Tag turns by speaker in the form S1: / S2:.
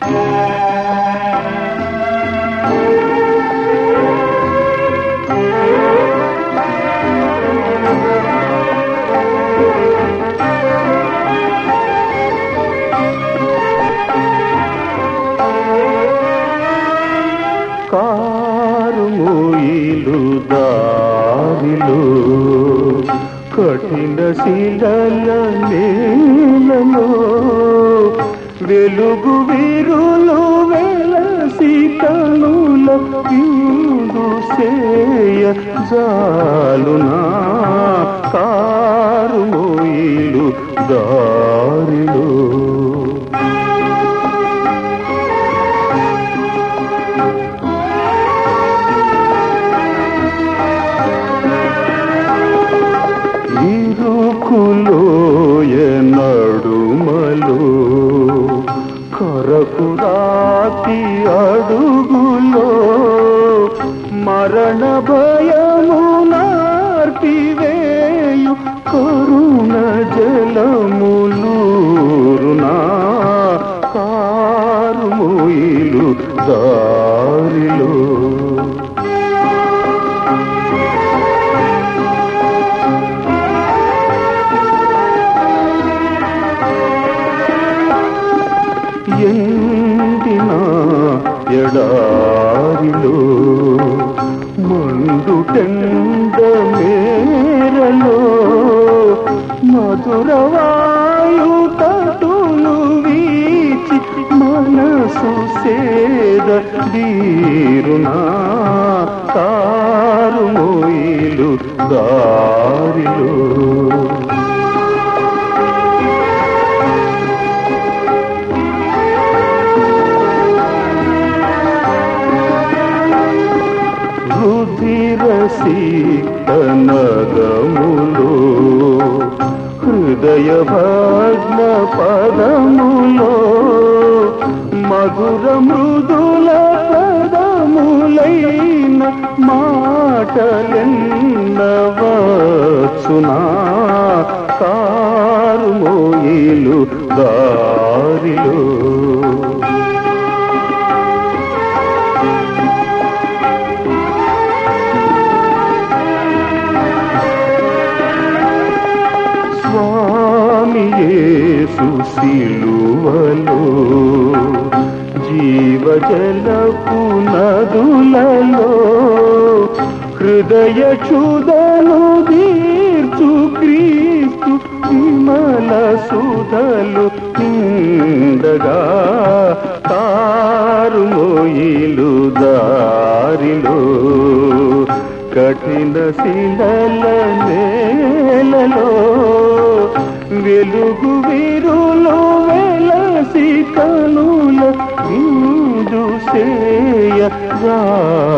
S1: car మూయిలు దారిలో కఠిన శిలల నేలలో వెలుగు వీరులు వెలసి కనుల ఇందు సేయ జాలునా కారు మూయిలు దారిలో ఇరుకులోయ నడుమలు కరకురాతి అడుగులో మరణ భయము నార్పివేయు కరుణ జలములూరునా కారు మూయిలు దారిలో ఎండిన ఎడారిలో మండుటెండ మేరలో మధురవాయు తటులు వీచి మనసు సేద దీరునా కారు మోయిలు దారిలో రుధిరసీతనదములో హృదయ భగ్న పదములో మధుర మృదుల పదములైన మాటలెన్నవచ్చునా కారు మోయిలు దారిలో స్వామి యేసు సిలువలో జీవజలపు నదులలో హృదయ క్షుదలు తీర్చు క్రీస్తు విమల సుధలు నిండగా కారు మోయిలు దారిలో కఠిన శిలల నేలలో వెలుగు వీరులు వెలసి కనుల ఇందు సేయ